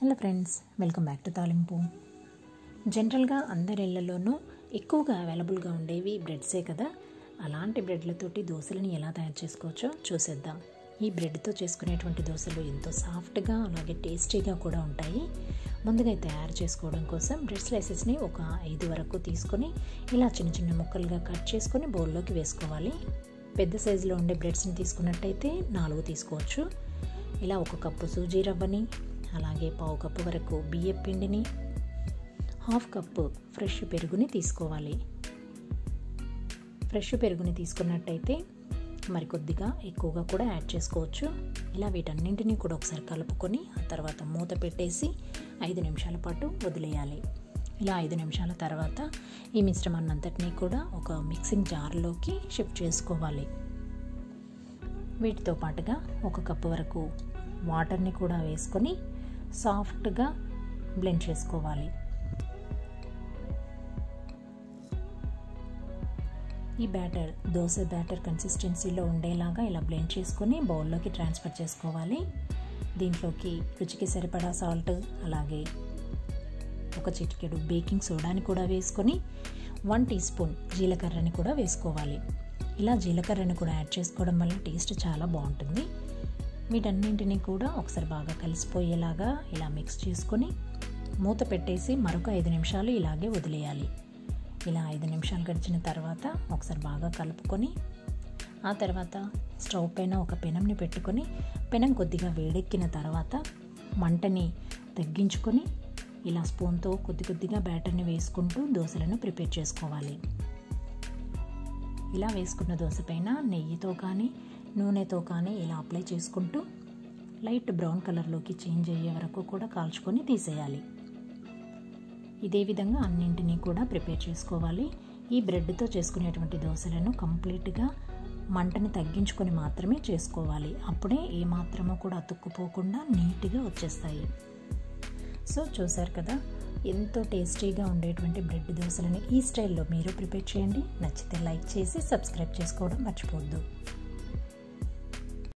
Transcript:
hello friends welcome back to Talimpu జనరల్గా అందరి ఇళ్లలోనూ ఎక్కువగా అవైలబుల్గా ఉండేవి బ్రెడ్సే కదా అలాంటి బ్రెడ్లతోటి దోశలని ఎలా తయారు చేసుకోవచ్చో చూసేద్దాం ఈ బ్రెడ్తో చేసుకునేటువంటి దోశలు ఎంతో సాఫ్ట్గా అలాగే టేస్టీగా కూడా ఉంటాయి ముందుగా తయారు చేసుకోవడం కోసం బ్రెడ్ స్లైసెస్ని ఒక ఐదు వరకు తీసుకొని ఇలా చిన్న చిన్న ముక్కలుగా కట్ చేసుకొని బౌల్లోకి వేసుకోవాలి పెద్ద సైజులో ఉండే బ్రెడ్స్ని తీసుకున్నట్టయితే నాలుగు తీసుకోవచ్చు ఇలా ఒక కప్పు సూజీ రవ్వని అలాగే పావు కప్పు వరకు బియ్యం పిండిని హాఫ్ కప్పు ఫ్రెష్ పెరుగుని తీసుకోవాలి ఫ్రెష్ పెరుగుని తీసుకున్నట్టయితే మరి కొద్దిగా ఎక్కువగా కూడా యాడ్ చేసుకోవచ్చు ఇలా వీటన్నింటినీ కూడా ఒకసారి కలుపుకొని ఆ తర్వాత మూత పెట్టేసి ఐదు నిమిషాల పాటు వదిలేయాలి ఇలా ఐదు నిమిషాల తర్వాత ఈ మిశ్రమాన్నంతటినీ కూడా ఒక మిక్సింగ్ జార్లోకి షిఫ్ట్ చేసుకోవాలి వీటితో పాటుగా ఒక కప్పు వరకు వాటర్ని కూడా వేసుకొని సాఫ్ట్గా బ్లెండ్ చేసుకోవాలి ఈ బ్యాటర్ దోశ బ్యాటర్ కన్సిస్టెన్సీలో ఉండేలాగా ఇలా బ్లెండ్ చేసుకొని బౌల్లోకి ట్రాన్స్ఫర్ చేసుకోవాలి దీంట్లోకి రుచికి సరిపడా సాల్ట్ అలాగే ఒక చిటికెడు బేకింగ్ సోడాని కూడా వేసుకొని వన్ టీ స్పూన్ జీలకర్రని కూడా వేసుకోవాలి ఇలా జీలకర్రని కూడా యాడ్ చేసుకోవడం వల్ల టేస్ట్ చాలా బాగుంటుంది వీటన్నింటినీ కూడా ఒకసారి బాగా కలిసిపోయేలాగా ఇలా మిక్స్ చేసుకొని మూత పెట్టేసి మరొక ఐదు నిమిషాలు ఇలాగే వదిలేయాలి ఇలా ఐదు నిమిషాలు గడిచిన తర్వాత ఒకసారి బాగా కలుపుకొని ఆ తర్వాత స్టవ్ పైన ఒక పెనంని పెట్టుకొని పెనం కొద్దిగా వేడెక్కిన తర్వాత మంటని తగ్గించుకొని ఇలా స్పూన్తో కొద్ది కొద్దిగా బ్యాటర్ని వేసుకుంటూ దోశలను ప్రిపేర్ చేసుకోవాలి ఇలా వేసుకున్న దోశ పైన నెయ్యితో కానీ నూనెతో కానీ ఇలా అప్లై చేసుకుంటూ లైట్ బ్రౌన్ కలర్లోకి చేంజ్ అయ్యే వరకు కూడా కాల్చుకొని తీసేయాలి ఇదే విధంగా అన్నింటినీ కూడా ప్రిపేర్ చేసుకోవాలి ఈ బ్రెడ్తో చేసుకునేటువంటి దోశలను కంప్లీట్గా మంటని తగ్గించుకొని మాత్రమే చేసుకోవాలి అప్పుడే ఏ మాత్రమో కూడా అతుక్కుపోకుండా నీట్గా వచ్చేస్తాయి సో చూసారు కదా ఎంతో టేస్టీగా ఉండేటువంటి బ్రెడ్ దోశలని ఈ స్టైల్లో మీరు ప్రిపేర్ చేయండి నచ్చితే లైక్ చేసి సబ్స్క్రైబ్ చేసుకోవడం మర్చిపోవద్దు